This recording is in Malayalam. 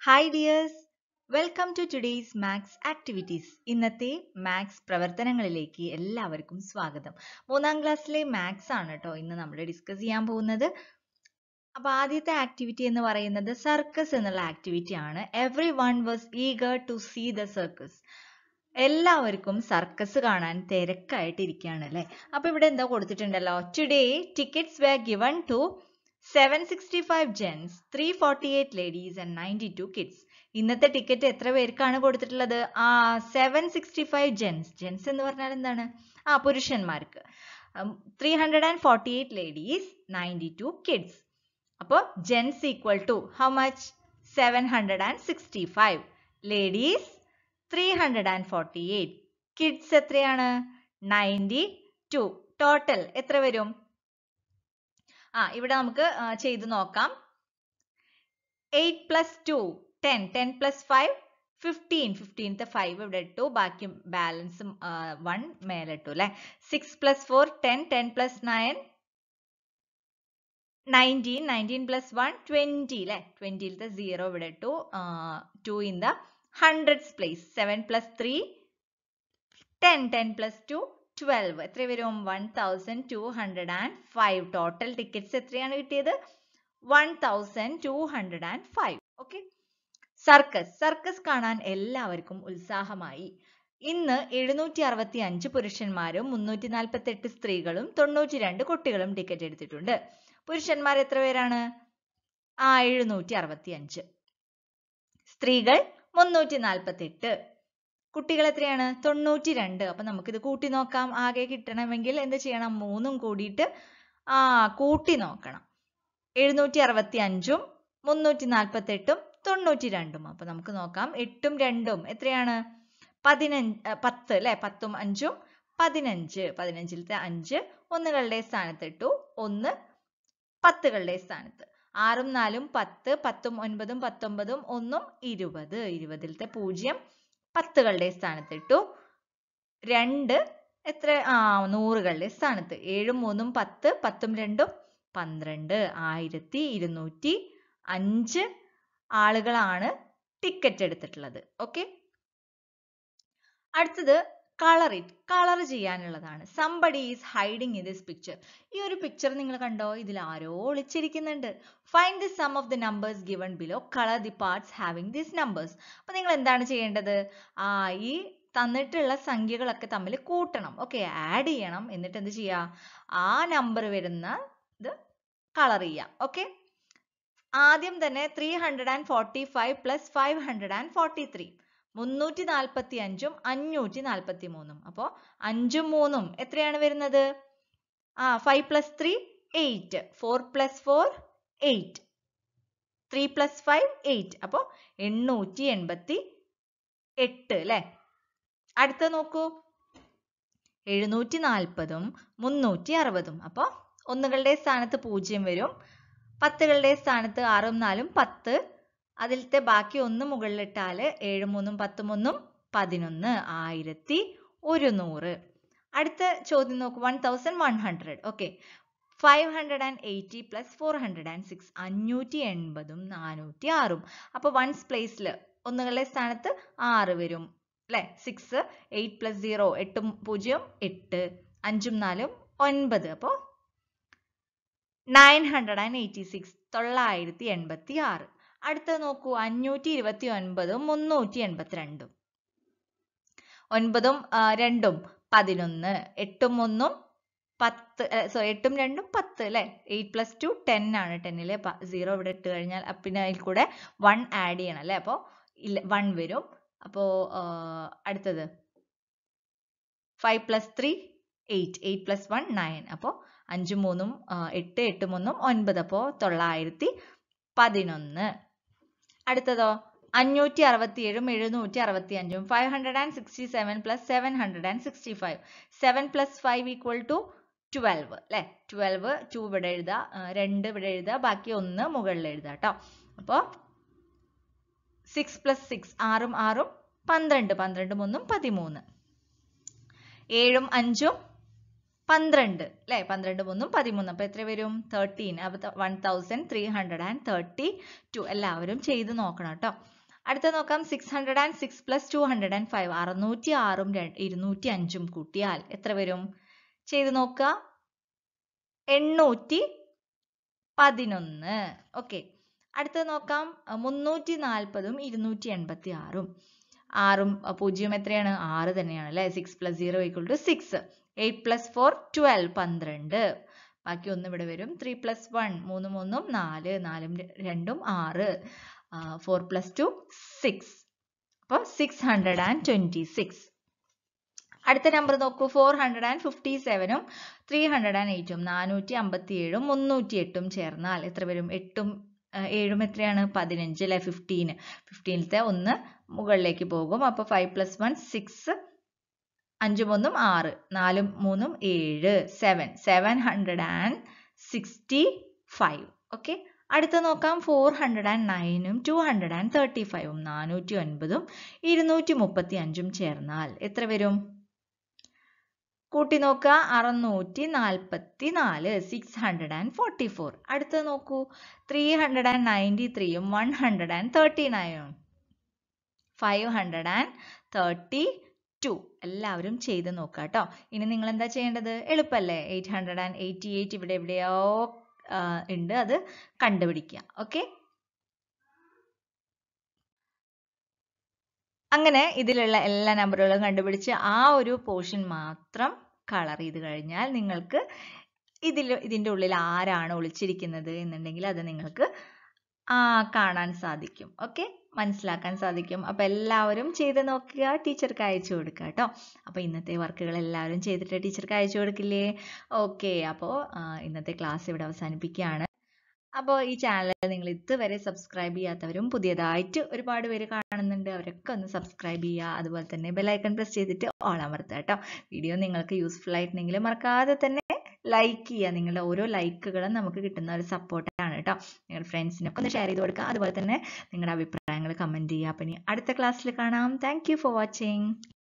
hi dears welcome to today's maths activities ഇന്നത്തെ മാത്സ് പ്രവർത്തനങ്ങളിലേക്ക് എല്ലാവർക്കും സ്വാഗതം മൂന്നാം ക്ലാസ്സിലെ മാത്സ് ആണ് കേട്ടോ ഇന്ന് നമ്മൾ ഡിസ്കസ് ചെയ്യാൻ പോകുന്നത് അപ്പൊ ആദ്യത്തെ ആക്ടിവിറ്റി എന്ന് പറയുന്നത് സർക്കസ് എന്നുള്ള ആക്ടിവിറ്റി ആണ് every one was eager to see the circus എല്ലാവർക്കും സർക്കസ് കാണാൻ തിരക്കായിട്ട് ഇരിക്കുകയാണ് അല്ലേ അപ്പൊ ഇവിടെ എന്താ കൊടുത്തിട്ടുണ്ടല്ലോ today tickets were given to seven sixty five gents three forty eight ladies and ninety two kids ഇന്നത്തെ ടിക്കറ്റ് എത്ര പേർക്കാണ് കൊടുത്തിട്ടുള്ളത് ആ seven sixty five gents gents എന്ന് പറഞ്ഞാൽ എന്താണ് ആ പുരുഷന്മാർക്ക് three hundred and forty eight ladies ninety two kids അപ്പോൾ gents equal to how much seven hundred and sixty five ladies three hundred and forty eight kids എത്രയാണ് നയൻറ്റി ടു ടോട്ടൽ എത്ര വരും ആ ഇവിടെ നമുക്ക് ചെയ്ത് നോക്കാം eight plus two ten ten plus five fifteen ഫിഫ്റ്റീൻത്തെ ഫൈവ് ഇവിടെ ഇട്ടു ബാക്കി ബാലൻസ് വൺ മേലെ ഇട്ടു അല്ലെ six plus four ten ten plus nine nineteen nineteen plus one twenty അല്ലെ ട്വൻറ്റിയിലത്തെ സീറോ ഇവിടെ ഇട്ടു two in the hundreds place seven plus three ten ten plus to twelve എത്ര വരും one thousand two hundred and five total tickets എത്രയാണ് കിട്ടിയത് one thousand two hundred and five okay circus circus കാണാൻ എല്ലാവർക്കും ഉത്സാഹമായി ഇന്ന് എഴുന്നൂറ്റി അറുപത്തി അഞ്ച് പുരുഷന്മാരും മുന്നൂറ്റി നാൽപ്പത്തി എട്ട് സ്ത്രീകളും തൊണ്ണൂറ്റി രണ്ട് കുട്ടികളും ടിക്കറ്റ് എടുത്തിട്ടുണ്ട് പുരുഷന്മാർ എത്ര പേരാണ് ആ എഴുന്നൂറ്റി അറുപത്തി അഞ്ച് സ്ത്രീകൾ മുന്നൂറ്റി നാൽപ്പത്തി എട്ട് കുട്ടികൾ എത്രയാണ് തൊണ്ണൂറ്റി രണ്ട് അപ്പൊ നമുക്കിത് കൂട്ടി നോക്കാം ആകെ കിട്ടണമെങ്കിൽ എന്ത് ചെയ്യണം മൂന്നും കൂടിയിട്ട് ആ കൂട്ടി നോക്കണം എഴുന്നൂറ്റി അറുപത്തി അഞ്ചും മുന്നൂറ്റി നാൽപ്പത്തി എട്ടും തൊണ്ണൂറ്റി രണ്ടും അപ്പൊ നമുക്ക് നോക്കാം എട്ടും രണ്ടും എത്രയാണ് പതിനഞ്ച് പത്ത് അല്ലെ പത്തും അഞ്ചും പതിനഞ്ച് പതിനഞ്ചിലത്തെ അഞ്ച് ഒന്നുകളുടെ സ്ഥാനത്ത് ഇട്ടു ഒന്ന് പത്തുകളുടെ സ്ഥാനത്ത് ആറും നാലും പത്ത് പത്തും ഒൻപതും പത്തൊമ്പതും ഒന്നും ഇരുപത് ഇരുപതിലത്തെ പൂജ്യം പത്തുകളുടെ സ്ഥാനത്തിട്ടു രണ്ട് എത്ര ആ നൂറുകളുടെ സ്ഥാനത്ത് ഏഴും മൂന്നും പത്ത് പത്തും രണ്ടും പന്ത്രണ്ട് ആയിരത്തി ഇരുന്നൂറ്റി അഞ്ച് ആളുകളാണ് ടിക്കറ്റ് എടുത്തിട്ടുള്ളത് ഓക്കെ അടുത്തത് കളർ ഇറ്റ് കളർ ചെയ്യാനുള്ളതാണ് somebody is hiding in this picture ഈ ഒരു പിക്ചർ നിങ്ങൾ കണ്ടോ ഇതിൽ ആരോ ഒളിച്ചിരിക്കുന്നുണ്ട് find the sum of the numbers given below colour the parts having these numbers അപ്പൊ നിങ്ങൾ എന്താണ് ചെയ്യേണ്ടത് ആ ഈ തന്നിട്ടുള്ള സംഖ്യകളൊക്കെ തമ്മിൽ കൂട്ടണം ഓക്കെ ആഡ് ചെയ്യണം എന്നിട്ട് എന്ത് ചെയ്യുക ആ നമ്പർ വരുന്ന ഇത് കളർ ചെയ്യാം ഓക്കെ ആദ്യം തന്നെ three hundred and forty five plus five hundred and forty three മുന്നൂറ്റി നാൽപ്പത്തി അഞ്ചും അഞ്ഞൂറ്റി നാൽപ്പത്തി മൂന്നും അപ്പോൾ അഞ്ചും മൂന്നും എത്രയാണ് വരുന്നത് ആ five plus three eight four plus four eight three plus five eight അപ്പോൾ എണ്ണൂറ്റി എൺപത്തി എട്ട് അല്ലേ അടുത്ത നോക്കൂ എഴുന്നൂറ്റി നാൽപ്പതും മുന്നൂറ്റി അറുപതും അപ്പോൾ ഒന്നുകളുടെ സ്ഥാനത്ത് പൂജ്യം വരും പത്തുകളുടെ സ്ഥാനത്ത് ആറും നാലും പത്ത് അതിലത്തെ ബാക്കി ഒന്ന് മുകളിലിട്ടാൽ ഏഴ് മൂന്നും പത്തും ഒന്നും പതിനൊന്ന് ആയിരത്തി ഒരുന്നൂറ് അടുത്ത ചോദ്യം നോക്കൂ one thousand one hundred okay five hundred and eighty plus four hundred and six അഞ്ഞൂറ്റി എൺപതും നാനൂറ്റി ആറും അപ്പോൾ വൺസ് പ്ലേസിൽ ഒന്നുകളുടെ സ്ഥാനത്ത് ആറ് വരും അല്ലേ സിക്സ് എയ്റ്റ് പ്ലസ് സീറോ എട്ടും പൂജ്യം എട്ട് അഞ്ചും നാലും ഒൻപത് അപ്പോൾ nine hundred and eighty six തൊള്ളായിരത്തി എൺപത്തി ആറ് അടുത്തത് നോക്കൂ അഞ്ഞൂറ്റി ഇരുപത്തി ഒൻപതും മുന്നൂറ്റി എൺപത്തിരണ്ടും ഒൻപതും രണ്ടും പതിനൊന്ന് എട്ടും ഒന്നും പത്ത് സോറി എട്ടും രണ്ടും പത്ത് അല്ലേ എയ്റ്റ് പ്ലസ് ടു ടെൻ ആണ് ടെന്നില് സീറോ ഇവിടെ ഇട്ട് കഴിഞ്ഞാൽ പിന്നെ അതിൽ കൂടെ വൺ ആഡ് ചെയ്യണം അല്ലേ അപ്പോൾ വൺ വരും അപ്പോൾ അടുത്തത് five plus three eight eight plus one nine അപ്പോൾ അഞ്ചും മൂന്നും എട്ട് എട്ടും ഒന്നും ഒൻപത് അപ്പോൾ തൊള്ളായിരത്തി പതിനൊന്ന് അടുത്തതോ അഞ്ഞൂറ്റി അറുപത്തി ഏഴും എഴുന്നൂറ്റി അറുപത്തി അഞ്ചും five hundred and sixty seven plus seven hundred and sixty five seven plus five equal to twelve അല്ലേ ട്വൽവ് ടു ഇവിടെ എഴുതുക രണ്ട് ഇവിടെ എഴുതുക ബാക്കി ഒന്ന് മുകളിൽ എഴുതുക കേട്ടോ അപ്പോൾ സിക്സ് പ്ലസ് സിക്സ് ആറും ആറും പന്ത്രണ്ട് പന്ത്രണ്ട് മൂന്നും പതിമൂന്ന് ഏഴും അഞ്ചും പന്ത്രണ്ട് അല്ലേ പന്ത്രണ്ട് മൂന്നും പതിമൂന്ന് അപ്പോൾ എത്ര വരും തേർട്ടീൻ അപ്പോൾ one thousand three hundred and thirty two എല്ലാവരും ചെയ്ത് നോക്കണം കേട്ടോ അടുത്ത നോക്കാം six hundred and six plus two hundred and five അറുന്നൂറ്റി ആറും ഇരുന്നൂറ്റി അഞ്ചും കൂട്ടിയാൽ എത്ര വരും ചെയ്ത് നോക്കുക എണ്ണൂറ്റി പതിനൊന്ന് ഓക്കെ അടുത്തത് നോക്കാം മുന്നൂറ്റി നാൽപ്പതും ഇരുന്നൂറ്റി എൺപത്തി ആറും ആറും പൂജ്യം എത്രയാണ് ആറ് തന്നെയാണ് അല്ലേ six plus zero equal to six eight plus four twelve പന്ത്രണ്ട് ബാക്കി ഒന്ന് ഇവിടെ വരും ത്രീ പ്ലസ് വൺ മൂന്ന് മൂന്നും നാല് നാലും രണ്ടും ആറ് ഫോർ പ്ലസ് ടു സിക്സ് അപ്പോൾ six hundred and twenty six അടുത്ത നമ്പർ നോക്കൂ ഫോർ ഹൺഡ്രഡ് ആൻഡ് ഫിഫ്റ്റി സെവനും ത്രീ ഹൺഡ്രഡ് ആൻഡ് എയ്റ്റും നാനൂറ്റി അമ്പത്തി ഏഴും മുന്നൂറ്റി എട്ടും ചേർന്നാൽ എത്ര വരും എട്ടും ഏഴും എത്രയാണ് പതിനഞ്ച് അല്ലെ ഫിഫ്റ്റീന് ഫിഫ്റ്റീനത്തെ ഒന്ന് മുകളിലേക്ക് പോകും അപ്പോൾ ഫൈവ് പ്ലസ് വൺ സിക്സ് അഞ്ചും ഒന്നും ആറ് നാലും മൂന്നും ഏഴ് seven seven hundred and sixty five okay അടുത്ത നോക്കാം ഫോർ ഹൺഡ്രഡ് ആൻഡ് നയനും ടു ഹൺഡ്രഡ് ആൻഡ് തേർട്ടി ഫൈവും നാനൂറ്റി ഒൻപതും ഇരുന്നൂറ്റി മുപ്പത്തി അഞ്ചും ചേർന്നാൽ എത്ര വരും കൂട്ടി നോക്കുക അറുന്നൂറ്റി നാൽപ്പത്തി നാല് six hundred and forty four അടുത്ത നോക്കൂ ത്രീ ഹൺഡ്രഡ് ആൻഡ് നയൻറ്റി ത്രീയും വൺ ഹൺഡ്രഡ് ആൻഡ് തേർട്ടി നയനും five hundred and thirty two എല്ലാവരും ചെയ്ത് നോക്കുക കേട്ടോ ഇനി നിങ്ങൾ എന്താ ചെയ്യേണ്ടത് എളുപ്പമല്ലേ eight hundred and eighty eight ഇവിടെ എവിടെയോ ഉണ്ട് അത് കണ്ടുപിടിക്കുക ഓക്കെ അങ്ങനെ ഇതിലുള്ള എല്ലാ നമ്പറുകളും കണ്ടുപിടിച്ച് ആ ഒരു പോർഷൻ മാത്രം കളർ ചെയ്ത് കഴിഞ്ഞാൽ നിങ്ങൾക്ക് ഇതിൽ ഇതിൻ്റെ ഉള്ളിൽ ആരാണ് ഒളിച്ചിരിക്കുന്നത് എന്നുണ്ടെങ്കിൽ അത് നിങ്ങൾക്ക് ആ കാണാൻ സാധിക്കും ഓക്കെ മനസ്സിലാക്കാൻ സാധിക്കും അപ്പോൾ എല്ലാവരും ചെയ്ത് നോക്കുക ടീച്ചർക്ക് അയച്ചു കൊടുക്കുക കേട്ടോ അപ്പോൾ ഇന്നത്തെ വർക്കുകൾ എല്ലാവരും ചെയ്തിട്ട് ടീച്ചർക്ക് അയച്ചു കൊടുക്കില്ലേ ഓക്കെ അപ്പോൾ ഇന്നത്തെ ക്ലാസ് ഇവിടെ അവസാനിപ്പിക്കുകയാണ് അപ്പോൾ ഈ ചാനൽ നിങ്ങൾ ഇതുവരെ സബ്സ്ക്രൈബ് ചെയ്യാത്തവരും പുതിയതായിട്ട് ഒരുപാട് പേര് കാണുന്നുണ്ട് അവരൊക്കെ ഒന്ന് സബ്സ്ക്രൈബ് ചെയ്യുക അതുപോലെ തന്നെ ബെല്ലൈക്കൺ പ്രസ് ചെയ്തിട്ട് ഓൾ അമർത്തുക കേട്ടോ വീഡിയോ നിങ്ങൾക്ക് യൂസ്ഫുൾ ആയിട്ടുണ്ടെങ്കിൽ മറക്കാതെ തന്നെ ലൈക്ക് ചെയ്യുക നിങ്ങളുടെ ഓരോ ലൈക്കുകളും നമുക്ക് കിട്ടുന്ന ഒരു സപ്പോർട്ടാണ് കേട്ടോ നിങ്ങളുടെ ഫ്രണ്ട്സിനൊക്കെ ഒന്ന് ഷെയർ ചെയ്ത് കൊടുക്കുക അതുപോലെ തന്നെ നിങ്ങളുടെ അഭിപ്രായങ്ങൾ കമൻറ്റ് ചെയ്യുക അപ്പം ഇനി അടുത്ത ക്ലാസ്സിൽ കാണാം താങ്ക് ഫോർ വാച്ചിങ്